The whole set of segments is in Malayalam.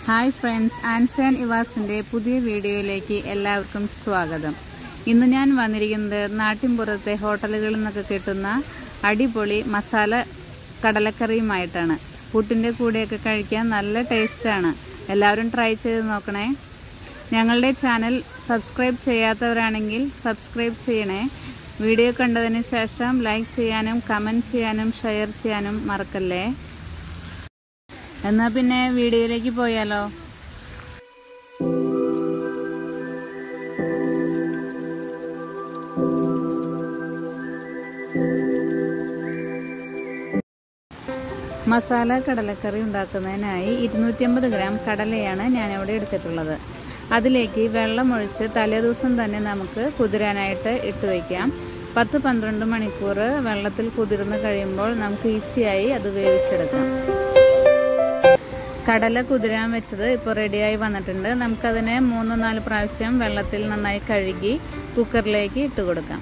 ഹായ് ഫ്രണ്ട്സ് ആൻസൺ ഇവാസിന്റെ പുതിയ വീഡിയോയിലേക്ക് എല്ലാവർക്കും സ്വാഗതം ഇന്ന് ഞാൻ വന്നിരിക്കുന്നത് നാട്ടിൻപുറത്തെ ഹോട്ടലുകളിൽ നിന്നൊക്കെ കിട്ടുന്ന അടിപൊളി മസാല കടലക്കറിയുമായിട്ടാണ് പുട്ടിന്റെ കൂടെയൊക്കെ കഴിക്കാൻ നല്ല ടേസ്റ്റാണ് എല്ലാവരും ട്രൈ ചെയ്ത് നോക്കണേ ഞങ്ങളുടെ ചാനൽ സബ്സ്ക്രൈബ് ചെയ്യാത്തവരാണെങ്കിൽ സബ്സ്ക്രൈബ് ചെയ്യണേ വീഡിയോ കണ്ടതിന് ശേഷം ലൈക്ക് ചെയ്യാനും കമന്റ് ചെയ്യാനും ഷെയർ ചെയ്യാനും മറക്കല്ലേ എന്നാ പിന്നെ വീഡിയോയിലേക്ക് പോയാലോ മസാല കടലക്കറി ഉണ്ടാക്കുന്നതിനായി ഇരുന്നൂറ്റി ഗ്രാം കടലയാണ് ഞാനിവിടെ എടുത്തിട്ടുള്ളത് അതിലേക്ക് വെള്ളമൊഴിച്ച് തലേദിവസം തന്നെ നമുക്ക് കുതിരാനായിട്ട് ഇട്ട് വയ്ക്കാം പത്ത് പന്ത്രണ്ട് മണിക്കൂർ വെള്ളത്തിൽ കുതിർന്ന് കഴിയുമ്പോൾ നമുക്ക് ഈസിയായി അത് വേവിച്ചെടുക്കാം കടല കുതിരാൻ വെച്ചത് ഇപ്പോൾ റെഡിയായി വന്നിട്ടുണ്ട് നമുക്കതിനെ മൂന്ന് നാല് പ്രാവശ്യം വെള്ളത്തിൽ നന്നായി കഴുകി കുക്കറിലേക്ക് ഇട്ട് കൊടുക്കാം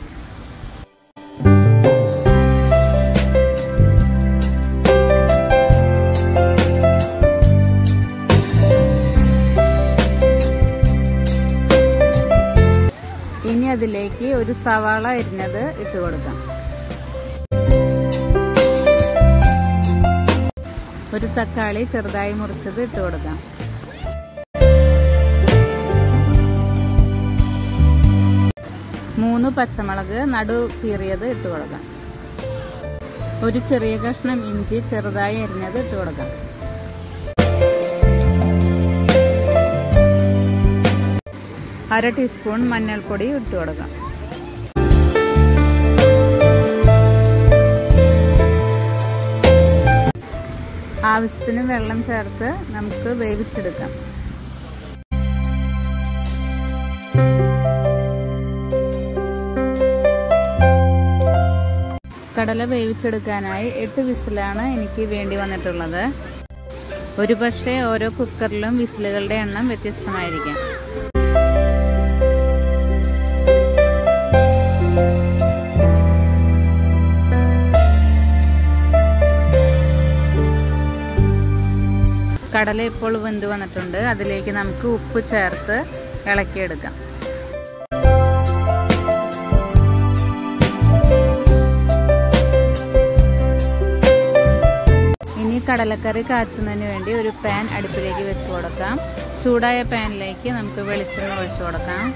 ഇനി അതിലേക്ക് ഒരു സവാള അരിഞ്ഞത് ഇട്ട് കൊടുക്കാം ഒരു തക്കാളി ചെറുതായി മുറിച്ചത് ഇട്ട് കൊടുക്കാം മൂന്ന് പച്ചമുളക് നടു കീറിയത് ഇട്ട് കൊടുക്കാം ഒരു ചെറിയ കഷ്ണം ഇഞ്ചി ചെറുതായി അരിഞ്ഞത് ഇട്ട് കൊടുക്കാം അര ടീസ്പൂൺ മഞ്ഞൾപ്പൊടി ഇട്ട് കൊടുക്കാം ആവശ്യത്തിന് വെള്ളം ചേർത്ത് നമുക്ക് വേവിച്ചെടുക്കാം കടല വേവിച്ചെടുക്കാനായി എട്ട് വിസിലാണ് എനിക്ക് വേണ്ടി വന്നിട്ടുള്ളത് ഒരു പക്ഷേ ഓരോ കുക്കറിലും വിസിലുകളുടെ എണ്ണം വ്യത്യസ്തമായിരിക്കാം കടല ഇപ്പോൾ വെന്ത് വന്നിട്ടുണ്ട് അതിലേക്ക് നമുക്ക് ഉപ്പ് ചേർത്ത് ഇളക്കിയെടുക്കാം ഇനി കടലക്കറി കാച്ചുന്നതിന് വേണ്ടി ഒരു പാൻ അടുപ്പിലേക്ക് വെച്ച് കൊടുക്കാം ചൂടായ പാനിലേക്ക് നമുക്ക് വെളിച്ചെണ്ണ ഒഴിച്ചു കൊടുക്കാം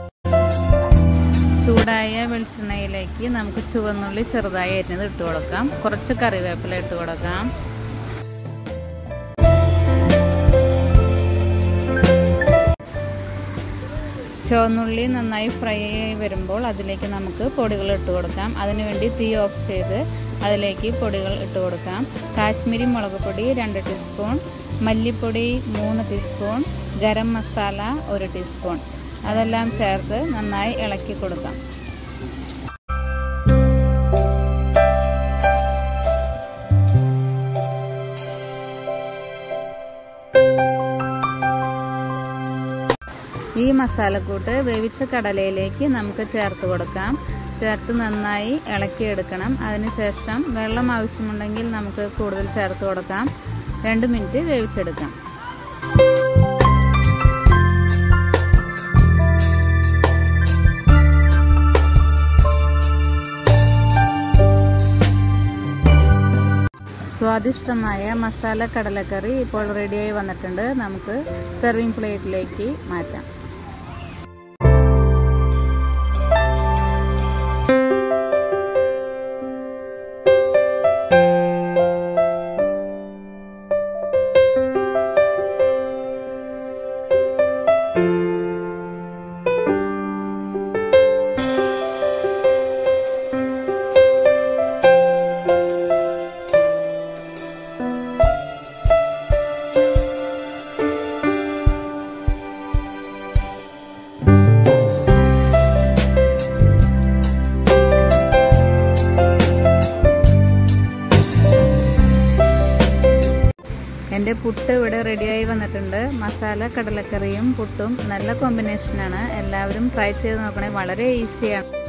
ചൂടായ വെളിച്ചെണ്ണയിലേക്ക് നമുക്ക് ചുവന്നുള്ളി ചെറുതായി അരിഞ്ഞത് ഇട്ട് കൊടുക്കാം കുറച്ച് കറിവേപ്പില ഇട്ട് കൊടുക്കാം ചുവന്നുള്ളി നന്നായി ഫ്രൈ ആയി വരുമ്പോൾ അതിലേക്ക് നമുക്ക് പൊടികൾ ഇട്ട് കൊടുക്കാം അതിനുവേണ്ടി തീ ഓഫ് ചെയ്ത് അതിലേക്ക് പൊടികൾ ഇട്ട് കൊടുക്കാം കാശ്മീരി മുളക് പൊടി രണ്ട് ടീസ്പൂൺ മല്ലിപ്പൊടി മൂന്ന് ടീസ്പൂൺ ഗരം മസാല ഒരു ടീസ്പൂൺ അതെല്ലാം ചേർത്ത് നന്നായി ഇളക്കി കൊടുക്കാം ഈ മസാലക്കൂട്ട് വേവിച്ച കടലയിലേക്ക് നമുക്ക് ചേർത്ത് കൊടുക്കാം ചേർത്ത് നന്നായി ഇളക്കിയെടുക്കണം അതിനുശേഷം വെള്ളം ആവശ്യമുണ്ടെങ്കിൽ നമുക്ക് കൂടുതൽ ചേർത്ത് കൊടുക്കാം രണ്ട് മിനിറ്റ് വേവിച്ചെടുക്കാം സ്വാദിഷ്ടമായ മസാല കടലക്കറി ഇപ്പോൾ റെഡിയായി വന്നിട്ടുണ്ട് നമുക്ക് സെർവിങ് പ്ലേറ്റിലേക്ക് മാറ്റാം എൻ്റെ പുട്ട് ഇവിടെ റെഡിയായി വന്നിട്ടുണ്ട് മസാല കടലക്കറിയും പുട്ടും നല്ല കോമ്പിനേഷനാണ് എല്ലാവരും ട്രൈ ചെയ്ത് നോക്കണേ വളരെ ഈസിയാണ്